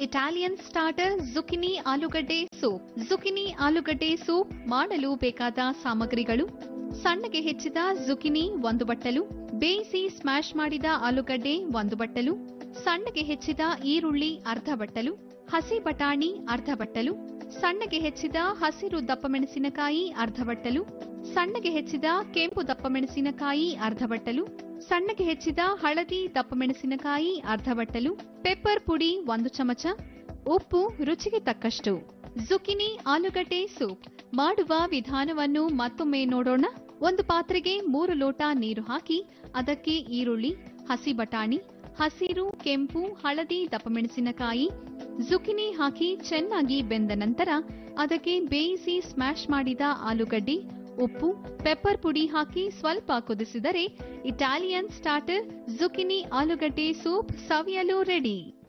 Italian starter ಜುಕಿನಿ ಆಲೂಗಡ್ಡೆ soup ಜುಕಿನಿ ಆಲೂಗಡ್ಡೆ soup ಮಾಡಲು ಬೇಕಾದ ಸಾಮಗ್ರಿಗಳು ಸಣ್ಣಗೆ ಹೆಚ್ಚಿದ ಜುಕಿನಿ ಒಂದು ಬಟ್ಟಲು ಬೇಯಿಸಿ ಸ್ಮ್ಯಾಶ್ ಮಾಡಿದ ಆಲೂಗಡ್ಡೆ ಒಂದು ಬಟ್ಟಲು ಸಣ್ಣಗೆ ಹೆಚ್ಚಿದ ಈರುಳ್ಳಿ ಅರ್ಧ ಬಟ್ಟಲು ಹಸಿ ಬಟಾಣಿ ಅರ್ಧ ಬಟ್ಟಲು ಸಣ್ಣಗೆ ಹೆಚ್ಚಿದ ಹಸಿರು ದಪ್ಪಮೆಣಸಿನಕಾಯಿ ಅರ್ಧ ಬಟ್ಟಲು ಸಣ್ಣಗೆ ಹೆಚ್ಚಿದ ಕೆಂಪು ದಪ್ಪಮೆಣಸಿನಕಾಯಿ ಅರ್ಧ ಬಟ್ಟಲು ಸಣ್ಣಗೆ ಹೆಚ್ಚಿದ ಹಳದಿ ದಪ್ಪಮೆಣಸಿನಕಾಯಿ ಅರ್ಧ ಬಟ್ಟಲು ಪೆಪ್ಪರ್ ಪುಡಿ ಒಂದು ಚಮಚ ಉಪ್ಪು ರುಚಿಗೆ ತಕ್ಕಷ್ಟು ಜುಕಿನಿ ಆಲೂಗಡ್ಡೆ ಸೂಪ್ ಮಾಡುವ ವಿಧಾನವನ್ನು ಮತ್ತೊಮ್ಮೆ ನೋಡೋಣ ಒಂದು ಪಾತ್ರೆಗೆ ಮೂರು ಲೋಟ ನೀರು ಹಾಕಿ ಅದಕ್ಕೆ ಈರುಳ್ಳಿ ಹಸಿ ಬಟಾಣಿ ಹಸಿರು ಕೆಂಪು ಹಳದಿ ದಪ್ಪಮೆಣಸಿನಕಾಯಿ ಜುಕಿನಿ ಹಾಕಿ ಚೆನ್ನಾಗಿ ಬೆಂದ ನಂತರ ಅದಕ್ಕೆ ಬೇಯಿಸಿ ಸ್ಮ್ಯಾಶ್ ಮಾಡಿದ ಆಲೂಗಡ್ಡೆ ಉಪ್ಪು ಪೆಪ್ಪರ್ ಪುಡಿ ಹಾಕಿ ಸ್ವಲ್ಪ ಕುದಿಸಿದರೆ ಇಟಾಲಿಯನ್ ಸ್ಟಾರ್ಟರ್ ಜುಕಿನಿ ಆಲೂಗಡ್ಡೆ ಸೂಪ್ ಸವಿಯಲು ರೆಡಿ